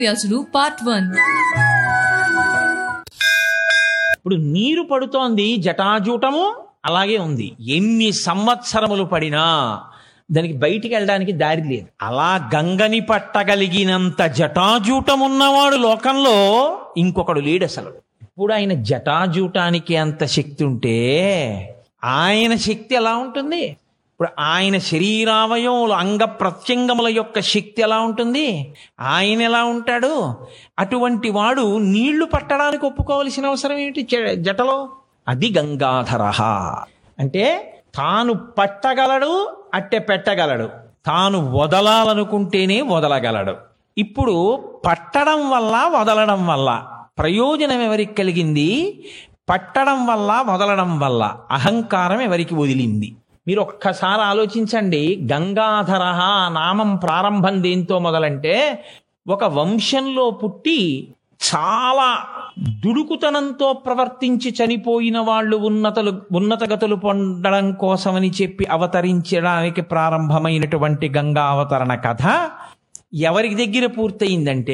వ్యాసుడు part one ఇప్పుడు నీరు పడుతోంది జటాజూటము అలాగే ఉంది ఎన్ని సంవత్సరములు పడినా దానికి బయటికి వెళ్ళడానికి దారి లేదు అలా గంగని పట్టగలిగినంత జటాజూటం ఉన్నవాడు లోకంలో ఇంకొకడు లేడు అసలు ఇప్పుడు ఆయన జటాజూటానికి అంత శక్తి ఉంటే ఆయన శక్తి ఎలా ఉంటుంది ఇప్పుడు ఆయన శరీరావయములు అంగ ప్రత్యంగముల యొక్క శక్తి ఎలా ఉంటుంది ఆయన ఎలా ఉంటాడు అటువంటి వాడు నీళ్లు పట్టడానికి ఒప్పుకోవలసిన అవసరం ఏంటి జ- జటలో అది గంగాధర అంటే తాను పట్టగలడు అట్టె పెట్టగలడు తాను వదలాలనుకుంటేనే వదలగలడు ఇప్పుడు పట్టడం వల్ల వదలడం వల్ల ప్రయోజనం ఎవరికి కలిగింది పట్టడం వల్ల వదలడం వల్ల అహంకారం ఎవరికి వదిలింది మీరు ఒక్కసారి ఆలోచించండి గంగాధర నామం ప్రారంభం దేంతో మొదలంటే ఒక వంశంలో పుట్టి చాలా దుడుకుతనంతో ప్రవర్తించి చనిపోయిన వాళ్ళు ఉన్నతలు ఉన్నతగతులు పొందడం కోసమని చెప్పి అవతరించడానికి ప్రారంభమైనటువంటి గంగా అవతరణ కథ ఎవరి దగ్గర పూర్తయిందంటే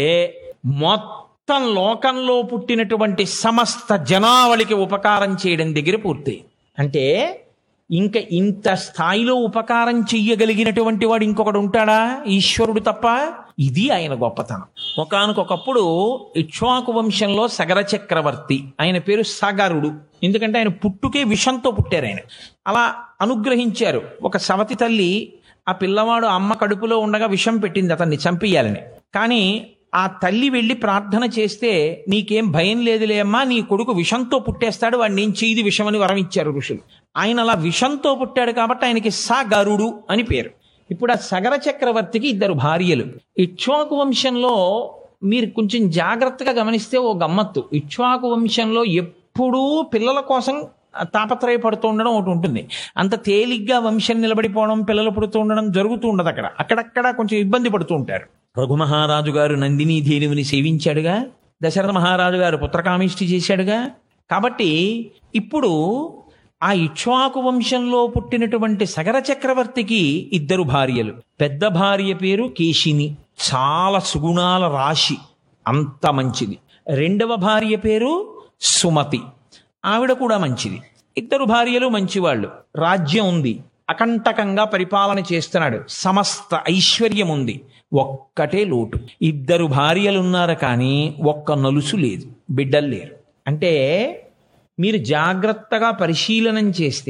మొత్తం లోకంలో పుట్టినటువంటి సమస్త జనావళికి ఉపకారం చేయడం దగ్గర పూర్తయింది అంటే ఇంకా ఇంత స్థాయిలో ఉపకారం చెయ్యగలిగినటువంటి వాడు ఇంకొకడు ఉంటాడా ఈశ్వరుడు తప్ప ఇది ఆయన గొప్పతనం ఒకానొకప్పుడు ఇక్ష్వాకు వంశంలో సగర చక్రవర్తి ఆయన పేరు సగరుడు ఎందుకంటే ఆయన పుట్టుకే విషంతో పుట్టారు ఆయన అలా అనుగ్రహించారు ఒక సవతి తల్లి ఆ పిల్లవాడు అమ్మ కడుపులో ఉండగా విషం పెట్టింది అతన్ని చంపేయాలని కానీ ఆ తల్లి వెళ్ళి ప్రార్థన చేస్తే నీకేం భయం లేదులే అమ్మా నీ కొడుకు విషంతో పుట్టేస్తాడు వాడిని ఏం చేయది విషమని వరం ఇచ్చారు ఋషులు ఆయన అలా విషంతో పుట్టాడు కాబట్టి ఆయనకి సగరుడు అని పేరు ఇప్పుడు ఆ సగర చక్రవర్తికి ఇద్దరు భార్యలు ఇక్ష్వాకు వంశంలో మీరు కొంచెం జాగ్రత్తగా గమనిస్తే ఓ గమ్మత్తు ఇక్ష్వాకు వంశంలో ఎప్పుడూ పిల్లల కోసం తాపత్రయపడుతూ ఉండడం ఒకటి ఉంటుంది అంత తేలిగ్గా వంశం నిలబడిపోవడం పిల్లలు పుడుతూ ఉండడం జరుగుతూ ఉండదు అక్కడ అక్కడక్కడ కొంచెం ఇబ్బంది పడుతూ ఉంటారు రఘు మహారాజు గారు నందిని ధేనువుని సేవించాడుగా దశరథ మహారాజు గారు పుత్రకామిష్టి చేశాడుగా కాబట్టి ఇప్పుడు ఆ ఇక్ష్వాకు వంశంలో పుట్టినటువంటి సగర చక్రవర్తికి ఇద్దరు భార్యలు పెద్ద భార్య పేరు కేశిని చాలా సుగుణాల రాశి అంత మంచిది రెండవ భార్య పేరు సుమతి ఆవిడ కూడా మంచిది ఇద్దరు భార్యలు మంచివాళ్ళు రాజ్యం ఉంది అకంటకంగా పరిపాలన చేస్తున్నాడు సమస్త ఐశ్వర్యం ఉంది ఒక్కటే లోటు ఇద్దరు భార్యలు ఉన్నారు కానీ ఒక్క నలుసు లేదు బిడ్డలు లేరు అంటే మీరు జాగ్రత్తగా పరిశీలనం చేస్తే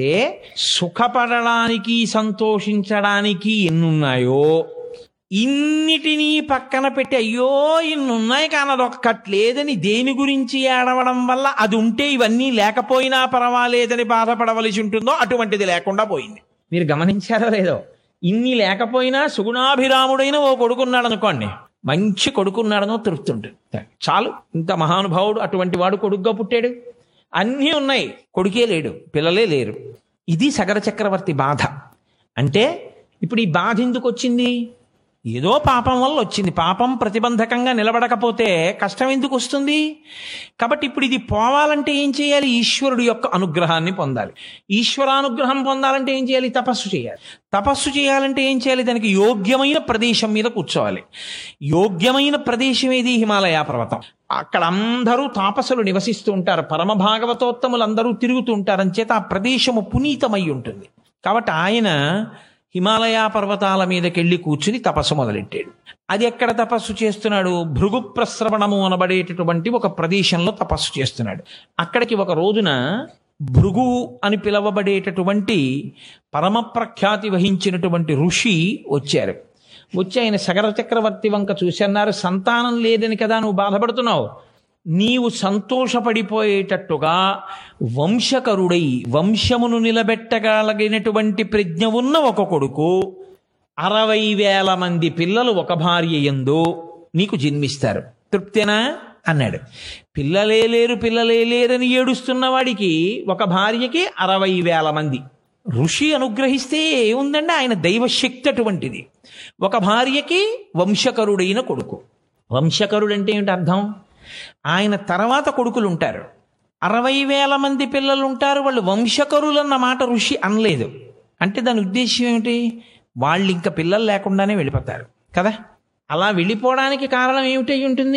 సుఖపడడానికి సంతోషించడానికి ఎన్నున్నాయో ఇన్నిటినీ పక్కన పెట్టి అయ్యో ఇన్నున్నాయి కానీ అదొక్కటి లేదని దేని గురించి ఏడవడం వల్ల అది ఉంటే ఇవన్నీ లేకపోయినా పర్వాలేదని బాధపడవలసి ఉంటుందో అటువంటిది లేకుండా పోయింది మీరు గమనించారో లేదో ఇన్ని లేకపోయినా సుగుణాభిరాముడైన ఓ కొడుకున్నాడు అనుకోండి మంచి కొడుకున్నాడనో తృప్తి ఉంటుంది చాలు ఇంత మహానుభావుడు అటువంటి వాడు కొడుకుగా పుట్టాడు అన్నీ ఉన్నాయి కొడుకే లేడు పిల్లలే లేరు ఇది సగర చక్రవర్తి బాధ అంటే ఇప్పుడు ఈ బాధ ఎందుకు వచ్చింది ఏదో పాపం వల్ల వచ్చింది పాపం ప్రతిబంధకంగా నిలబడకపోతే కష్టం ఎందుకు వస్తుంది కాబట్టి ఇప్పుడు ఇది పోవాలంటే ఏం చేయాలి ఈశ్వరుడు యొక్క అనుగ్రహాన్ని పొందాలి ఈశ్వరానుగ్రహం పొందాలంటే ఏం చేయాలి తపస్సు చేయాలి తపస్సు చేయాలంటే ఏం చేయాలి దానికి యోగ్యమైన ప్రదేశం మీద కూర్చోవాలి యోగ్యమైన ప్రదేశం ఏది హిమాలయ పర్వతం అక్కడ అందరూ తాపసులు నివసిస్తూ ఉంటారు పరమ భాగవతోత్తములు అందరూ తిరుగుతూ ఉంటారు అంచేత ఆ ప్రదేశము పునీతమై ఉంటుంది కాబట్టి ఆయన హిమాలయ పర్వతాల మీదకెళ్ళి కూర్చుని తపస్సు మొదలెట్టాడు అది ఎక్కడ తపస్సు చేస్తున్నాడు భృగు ప్రస్రవణము అనబడేటటువంటి ఒక ప్రదేశంలో తపస్సు చేస్తున్నాడు అక్కడికి ఒక రోజున భృగు అని పిలవబడేటటువంటి పరమ ప్రఖ్యాతి వహించినటువంటి ఋషి వచ్చారు వచ్చి ఆయన సగర చక్రవర్తి వంక చూసి అన్నారు సంతానం లేదని కదా నువ్వు బాధపడుతున్నావు నీవు సంతోషపడిపోయేటట్టుగా వంశకరుడై వంశమును నిలబెట్టగలిగినటువంటి ప్రజ్ఞ ఉన్న ఒక కొడుకు అరవై వేల మంది పిల్లలు ఒక భార్య ఎందు నీకు జన్మిస్తారు తృప్తేనా అన్నాడు పిల్లలే లేరు పిల్లలే లేరని ఏడుస్తున్న వాడికి ఒక భార్యకి అరవై వేల మంది ఋషి అనుగ్రహిస్తే ఏముందండి ఆయన దైవశక్తి అటువంటిది ఒక భార్యకి వంశకరుడైన కొడుకు వంశకరుడు అంటే ఏమిటి అర్థం ఆయన తర్వాత కొడుకులు ఉంటారు అరవై వేల మంది పిల్లలు ఉంటారు వాళ్ళు వంశకరులన్న మాట ఋషి అనలేదు అంటే దాని ఉద్దేశం ఏమిటి వాళ్ళు ఇంకా పిల్లలు లేకుండానే వెళ్ళిపోతారు కదా అలా వెళ్ళిపోవడానికి కారణం ఏమిటై ఉంటుంది